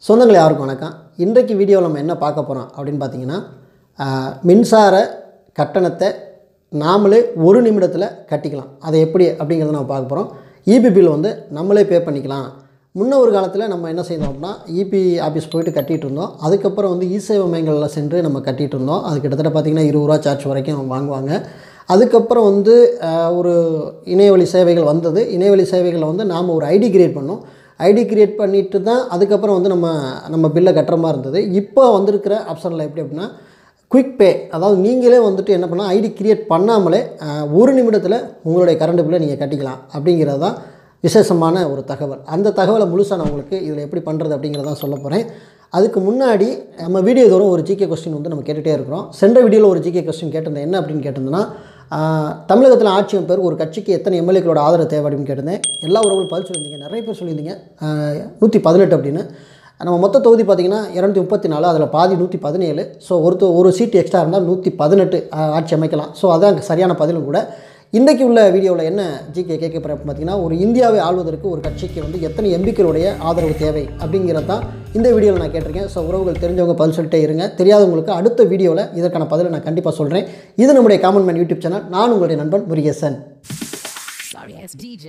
சொந்தங்கள் யாருக்கும் வணக்கம் இன்றைக்கு வீடியோவில் நம்ம என்ன பார்க்க போகிறோம் அப்படின்னு பார்த்தீங்கன்னா ஆஹ், மின்சார கட்டணத்தை நாமளே ஒரு நிமிடத்தில் கட்டிக்கலாம் அதை எப்படி அப்படிங்கிறத நம்ம பார்க்க போகிறோம் இபி பில் வந்து நம்மளே பே பண்ணிக்கலாம் முன்ன ஒரு காலத்தில் நம்ம என்ன செய்தோம் அப்படின்னா இபி ஆஃபீஸ் போயிட்டு கட்டிகிட்டு இருந்தோம் அதுக்கப்புறம் வந்து இ சேவை மையங்களில் சென்று நம்ம கட்டிகிட்டு இருந்தோம் அது கிட்டத்தட்ட பார்த்திங்கன்னா இருபது ரூபா சார்ஜ் வரைக்கும் வாங்குவாங்க அதுக்கப்புறம் வந்து ஆஹ், ஒரு இணையவழி சேவைகள் வந்தது இணையவழி சேவைகளில் வந்து நாம் ஒரு ஐடி கிரியேட் பண்ணோம் ஐடி கிரியேட் பண்ணிட்டு தான் அதுக்கப்புறம் வந்து நம்ம நம்ம பில்லை கட்டுற மாதிரி இருந்தது இப்போ வந்திருக்கிற ஆப்ஷனில் எப்படி அப்படின்னா குயிக் பே அதாவது நீங்களே வந்துட்டு என்ன பண்ணால் ஐடி கிரியேட் பண்ணாமலே ஆஹ், ஒரு நிமிடத்தில் உங்களுடைய கரண்ட் பில்லை நீங்கள் கட்டிக்கலாம் அப்படிங்கிறது தான் விசேஷமான ஒரு தகவல் அந்த தகவலை முழுசாக நான் உங்களுக்கு இதில் எப்படி பண்ணுறது அப்படிங்கிறதான் சொல்ல போகிறேன் அதுக்கு முன்னாடி நம்ம வீடியோ தோறும் ஒரு ஜிகே கொஸ்டின் வந்து நம்ம கேட்டுகிட்டே இருக்கிறோம் சென்ற வீடியோவில் ஒரு ஜிகே கொஸ்டின் கேட்டிருந்தேன் என்ன அப்படின்னு கேட்டிருந்தேன்னா ஆஹ், தமிழகத்தில் ஆட்சி பேர் ஒரு கட்சிக்கு எத்தனை எம்எல்ஏக்களோட ஆதரவு தேவை அப்படின்னு கேட்டிருந்தேன் எல்லா உறவுகளும் பதில் சொல்லியிருந்தீங்க நிறைய பேர் சொல்லியிருந்தீங்க நூற்றி பதினெட்டு அப்படின்னு நம்ம மொத்த தொகுதி பார்த்திங்கன்னா இரநூத்தி முப்பத்தி நாலு அதில் பாதி நூற்றி பதினேழு ஸோ ஒரு தொ- ஒரு சீட் எக்ஸ்ட்ரா இருந்தால் நூற்றி பதினெட்டு ஆட்சி அமைக்கலாம் ஸோ அதான் சரியான பதிலும் கூட இன்றைக்கி உள்ள வீடியோவில் என்ன ஜிகே கேட்க போகிற பார்த்தீங்கன்னா ஒரு இந்தியாவை ஆள்வதற்கு ஒரு கட்சிக்கு வந்து எத்தனை எம்பிக்களுடைய ஆதரவு தேவை அப்படிங்கிறது தான் இந்த வீடியோவில் நான் கேட்டிருக்கேன் ஸோ உறவுகள் தெரிஞ்சவங்க பதில் சொல்லிட்டே இருங்க தெரியாதவங்களுக்கு அடுத்த வீடியோவில் இதற்கான பதிலை நான் கண்டிப்பாக சொல்கிறேன் இது நம்முடைய காமன் மேன் யூடியூப் சேனல் நான் உங்களுடைய நண்பன் Murugesan Sorry ass DJ.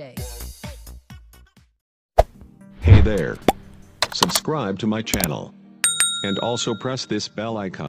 Hey there. Subscribe to my channel. And also press this bell icon.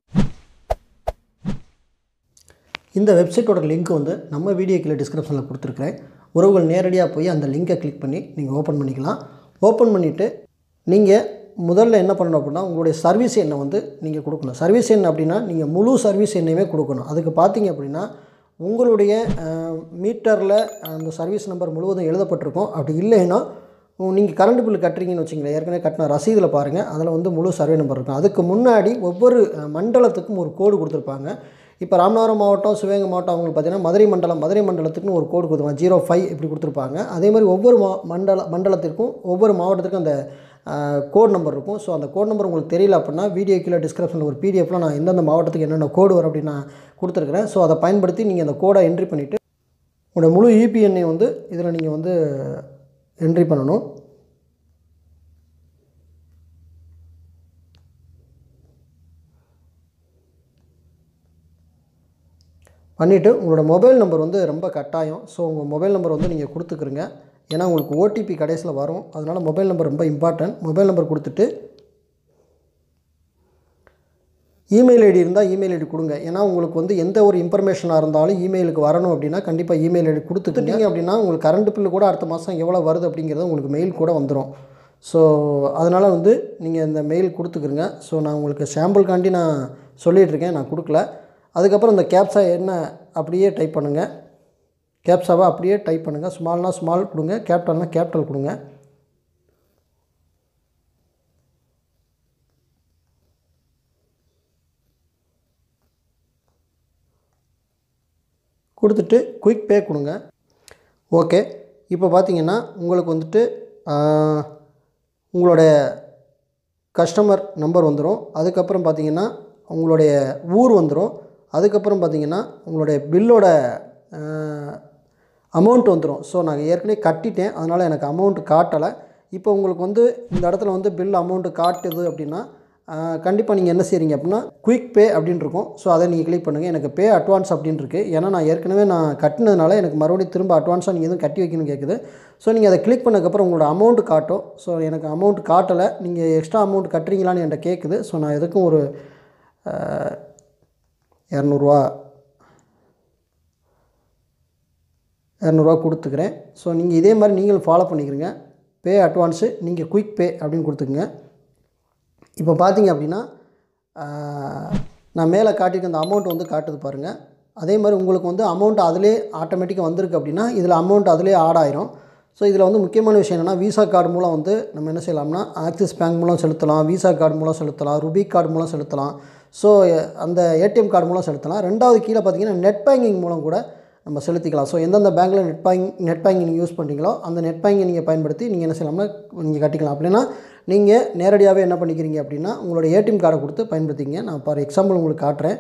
இந்த வெப்சைட்டோட லிங்க் வந்து நம்ம வீடியோ கீழே டிஸ்கிரிப்ஷனில் கொடுத்துருக்குறேன் உறவுகள் நேரடியாக போய் அந்த லிங்கை கிளிக் பண்ணி நீங்கள் ஓப்பன் பண்ணிக்கலாம் ஓப்பன் பண்ணிவிட்டு நீங்கள் முதல்ல என்ன பண்ணணும் அப்படின்னா உங்களுடைய சர்வீஸ் எண்ணை வந்து நீங்கள் கொடுக்கணும் சர்வீஸ் எண் அப்படின்னா நீங்கள் முழு சர்வீஸ் எண்ணையுமே கொடுக்கணும் அதுக்கு பார்த்தீங்க அப்படின்னா உங்களுடைய மீட்டரில் அந்த சர்வீஸ் நம்பர் முழுவதும் எழுதப்பட்டிருக்கும் அப்படி இல்லைன்னா நீங்கள் கரண்ட் பில் கட்டுறீங்கன்னு வச்சுங்களேன் ஏற்கனவே கட்டின ரசீதில் பாருங்கள் அதில் வந்து முழு சர்வே நம்பர் இருக்கும் அதுக்கு முன்னாடி ஒவ்வொரு அஹ், மண்டலத்துக்கும் ஒரு கோடு கொடுத்துருப்பாங்க இப்போ ராமநாதபுரம் மாவட்டம் சிவகங்கை மாவட்டம் அவங்களுக்கு பார்த்தீங்கன்னா மதுரை மண்டலம் மதுரை மண்டலத்துக்குன்னு ஒரு கோடு கொடுத்துருவாங்க ஜீரோ ஃபைவ் இப்படி கொடுத்துருப்பாங்க அதே மாதிரி ஒவ்வொரு மா மண்டல மண்டலத்திற்கும் ஒவ்வொரு மாவட்டத்துக்கும் அந்த கோட் நம்பர் இருக்கும் ஸோ அந்த கோட் நம்பர் உங்களுக்கு தெரியல அப்படின்னா வீடியோ கீழே டிஸ்கிரிப்ஷனில் ஒரு பிடிஎஃப்ல நான் எந்தெந்த மாவட்டத்துக்கு என்னென்ன கோடு வரும் அப்படின்னு நான் கொடுத்துருக்குறேன் ஸோ அதை பயன்படுத்தி நீங்கள் அந்த கோடை என்ட்ரி பண்ணிவிட்டு உங்களோட முழு இபிஎன்ஐ வந்து இதில் நீங்கள் வந்து என்ட்ரி பண்ணணும் பண்ணிவிட்டு உங்களோட மொபைல் நம்பர் வந்து ரொம்ப கட்டாயம் ஸோ உங்கள் மொபைல் நம்பர் வந்து நீங்கள் கொடுத்துக்கிறங்க ஏன்னா உங்களுக்கு ஓடிபி கடைசியில் வரும் அதனால் மொபைல் நம்பர் ரொம்ப இம்பார்ட்டன்ட் மொபைல் நம்பர் கொடுத்துட்டு இமெயில் ஐடி இருந்தால் இமெயில் ஐடி கொடுங்க ஏன்னா உங்களுக்கு வந்து எந்த ஒரு இன்ஃபர்மேஷனாக இருந்தாலும் இமெயிலுக்கு வரணும் அப்படின்னா கண்டிப்பாக இமெயில் ஐடி கொடுத்துட்டீங்க அப்படின்னா உங்களுக்கு கரண்ட் பில்லு கூட அடுத்த மாதம் எவ்வளோ வருது அப்படிங்கிறது உங்களுக்கு மெயில் கூட வந்துடும் ஸோ அதனால் வந்து நீங்கள் இந்த மெயில் கொடுத்துக்கிறங்க ஸோ நான் உங்களுக்கு சாம்பிள்காண்டி நான் சொல்லிகிட்ருக்கேன் நான் கொடுக்கல அதுக்கப்புறம் இந்த கேப்ஸா என்ன அப்படியே டைப் பண்ணுங்கள் கேப்ஸாவை அப்படியே டைப் பண்ணுங்கள் ஸ்மால்னா ஸ்மால் கொடுங்க கேப்டல்னா கேபிட்டல் கொடுங்க கொடுத்துட்டு குயிக் பே கொடுங்க ஓகே இப்போ பார்த்தீங்கன்னா உங்களுக்கு வந்துட்டு ஆஹ், உங்களுடைய கஸ்டமர் நம்பர் வந்துடும் அதுக்கப்புறம் பார்த்தீங்கன்னா உங்களுடைய ஊர் வந்துடும் அதுக்கப்புறம் பார்த்தீங்கன்னா உங்களுடைய பில்லோட அமௌண்ட் வந்துடும் ஸோ நான் ஏற்கனவே கட்டிட்டேன் அதனால் எனக்கு அமௌண்ட் காட்டலை இப்போ உங்களுக்கு வந்து இந்த இடத்துல வந்து பில் அமௌண்ட்டு காட்டுது அப்படின்னா கண்டிப்பாக நீங்கள் என்ன செய்கிறீங்க அப்படின்னா குயிக் பே அப்படின்னு இருக்கும் ஸோ அதை நீங்கள் கிளிக் பண்ணுங்கள் எனக்கு பே அட்வான்ஸ் அப்படின்னு இருக்கு ஏன்னா நான் ஏற்கனவே நான் கட்டினதுனால எனக்கு மறுபடியும் திரும்ப அட்வான்ஸாக நீங்கள் எதுவும் கட்டி வைக்கணும்னு கேட்குது ஸோ நீங்கள் அதை கிளிக் பண்ணதுக்கப்புறம் உங்களோட அமௌண்ட் காட்டும் ஸோ எனக்கு அமௌண்ட் காட்டலை நீங்கள் எக்ஸ்ட்ரா அமௌண்ட் கட்டுறீங்களான்னு என்கிட்ட கேட்குது ஸோ நான் எதுக்கும் ஒரு அஹ், இரநூறுவா இரநூறுவா கொடுத்துக்கிறேன் ஸோ நீங்கள் இதே மாதிரி நீங்களும் ஃபாலோ பண்ணிக்கிறீங்க பே அட்வான்ஸு நீங்கள் குயிக் பே அப்படின்னு கொடுத்துக்குங்க இப்போ பார்த்தீங்க அப்படின்னா ஆஹ், நான் மேலே காட்டியிருக்க அந்த அமௌண்ட் வந்து காட்டுது பாருங்கள் அதே மாதிரி உங்களுக்கு வந்து அமௌண்ட் அதிலே ஆட்டோமேட்டிக்காக வந்திருக்கு அப்படின்னா இதில் அமௌண்ட் அதிலே ஆட் ஆயிரும் ஸோ இதில் வந்து முக்கியமான விஷயம் என்னென்னா விசா கார்டு மூலம் வந்து நம்ம என்ன செய்யலாம்னா ஆக்சிஸ் பேங்க் மூலம் செலுத்தலாம் விசா கார்டு மூலம் செலுத்தலாம் ருபி கார்டு மூலம் செலுத்தலாம் ஸோ அந்த ஏடிஎம் கார்டு மூலம் செலுத்தலாம் ரெண்டாவது கீழே பார்த்தீங்கன்னா நெட் பேங்கிங் மூலம் கூட நம்ம செலுத்திக்கலாம் ஸோ எந்தெந்த பேங்க்கில் நெட் பேங்கிங் நெட் பேங்கிங் நீங்கள் யூஸ் பண்ணுறீங்களோ அந்த நெட் பேங்கிங் நீங்கள் பயன்படுத்தி நீங்கள் என்ன செய்யலாம்னா நீங்கள் கட்டிக்கலாம் அப்படின்னா நீங்கள் நேரடியாகவே என்ன பண்ணிக்கிறீங்க அப்படின்னா உங்களோட ஏடிஎம் கார்டை கொடுத்து பயன்படுத்திங்க நான் ஃபார் எக்ஸாம்பிள் உங்களுக்கு காட்டுறேன்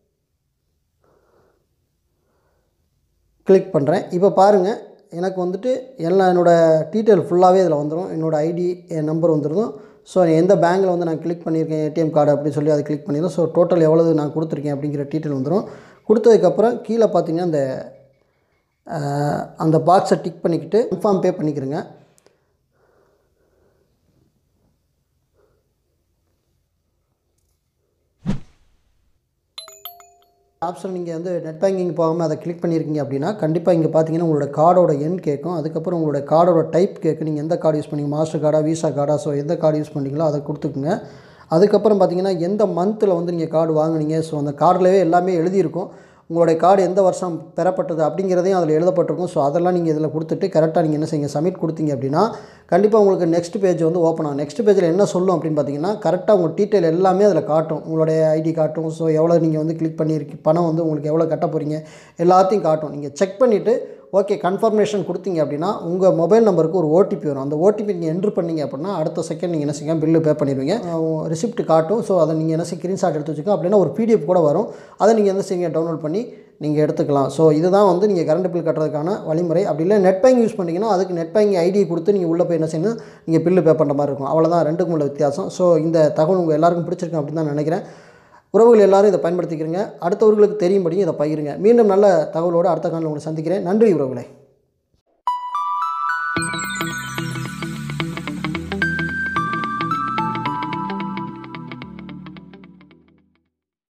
கிளிக் பண்ணுறேன் இப்போ பாருங்கள் எனக்கு வந்துட்டு எல்லாம் என்னோடய டீட்டெயில் ஃபுல்லாகவே இதில் வந்துடும் என்னோடய ஐடி என் நம்பர் வந்துடும் ஸோ எந்த பேங்க்கில் வந்து நான் கிளிக் பண்ணியிருக்கேன் ஏடிஎம் கார்டு அப்படின்னு சொல்லி அதை கிளிக் பண்ணிடுறோம் ஸோ டோட்டல் எவ்வளவு நான் கொடுத்துருக்கேன் அப்படிங்கிற டீட்டெயில் வந்துடும் கொடுத்ததுக்கப்புறம் கீழே பார்த்தீங்கன்னா அந்த அஹ், அந்த பாக்ஸை டிக் பண்ணிக்கிட்டு கன்ஃபார்ம் பே பண்ணிக்கிறேங்க ஆப்ஷன் நீங்கள் வந்து நெட் பேங்கிங் போகாமல் அதை கிளிக் பண்ணியிருக்கீங்க அப்படின்னா கண்டிப்பாக இங்கே பார்த்தீங்கன்னா உங்களோட கார்டோட எண் கேட்கும் அதுக்கப்புறம் உங்களோட கார்டோட டைப் கேட்கும் நீங்கள் எந்த கார்டு யூஸ் பண்ணீங்க மாஸ்டர் கார்டா விசா கார்டா ஸோ எந்த கார்டு யூஸ் பண்ணீங்களோ அதை கொடுத்துக்குங்க அதுக்கப்புறம் பார்த்தீங்கன்னா எந்த மந்தில் வந்து நீங்கள் கார்டு வாங்குனீங்க ஸோ அந்த கார்டிலவே எல்லாமே எழுதியிருக்கும் உங்களுடைய கார்டு எந்த வருஷம் பெறப்பட்டது அப்படிங்கிறதையும் அதில் எழுதப்பட்டிருக்கும் ஸோ அதெல்லாம் நீங்கள் இதில் கொடுத்துட்டு கரெக்டாக நீங்கள் என்ன செய்யுங்க சப்மிட் கொடுத்தீங்க அப்படின்னா கண்டிப்பாக உங்களுக்கு நெக்ஸ்ட் பேஜ் வந்து ஓப்பன் ஆகும் நெக்ஸ்ட் பேஜில் என்ன சொல்லும் அப்படின்னு பார்த்தீங்கன்னா கரெக்டாக உங்கள் டீட்டெயில் எல்லாமே அதில் காட்டும் உங்களுடைய ஐடி காட்டும் ஸோ எவ்வளோ நீங்கள் வந்து கிளிக் பண்ணியிருக்கீங்க பணம் வந்து உங்களுக்கு எவ்வளோ கட்ட போகிறீங்க எல்லாத்தையும் காட்டும் நீங்கள் செக் பண்ணிவிட்டு ஓகே கன்ஃபர்மேஷன் கொடுத்தீங்க அப்படின்னா உங்கள் மொபைல் நம்பருக்கு ஒரு ஓடிபி வரும் அந்த ஓடிபி நீங்கள் என்ட்ரு பண்ணீங்க அப்படின்னா அடுத்த செகண்ட் நீங்கள் என்ன செய்யுங்க பில்லு பே பண்ணிடுவீங்க ரிசிப்ட் காட்டும் ஸோ அதை நீங்கள் என்ன செய்ய ஸ்க்ரீன்ஷாட் எடுத்து வச்சுக்கோ அப்படின்னா ஒரு பிடிஎஃப் கூட வரும் அதை நீங்கள் என்ன செய்யுங்க டவுன்லோட் பண்ணி நீங்கள் எடுத்துக்கலாம் ஸோ இதுதான் வந்து நீங்கள் கரண்ட் பில் கட்டுறதுக்கான வழிமுறை அப்படி இல்லை நெட் பேங்கிங் யூஸ் பண்ணிங்கன்னா அதுக்கு நெட் பேங்கிங் ஐடி கொடுத்து நீங்கள் உள்ளே போய் என்ன செய்யணும் நீங்கள் பில்லு பே பண்ணுற மாதிரி இருக்கும் அவ்வளோதான் ரெண்டுக்கும் உள்ள வித்தியாசம் ஸோ இந்த தகவல் உங்கள் எல்லாருக்கும் பிடிச்சிருக்கும் அப்படின்னு தான் நினைக்கிறேன் உறவுகள் எல்லாரும் இதை பயன்படுத்திக்கிறங்க அடுத்தவர்களுக்கு தெரியும்படியும் இதை பகிருங்க மீண்டும் நல்ல தகவலோடு அடுத்த காலையில் உங்களை சந்திக்கிறேன் நன்றி உறவுகளே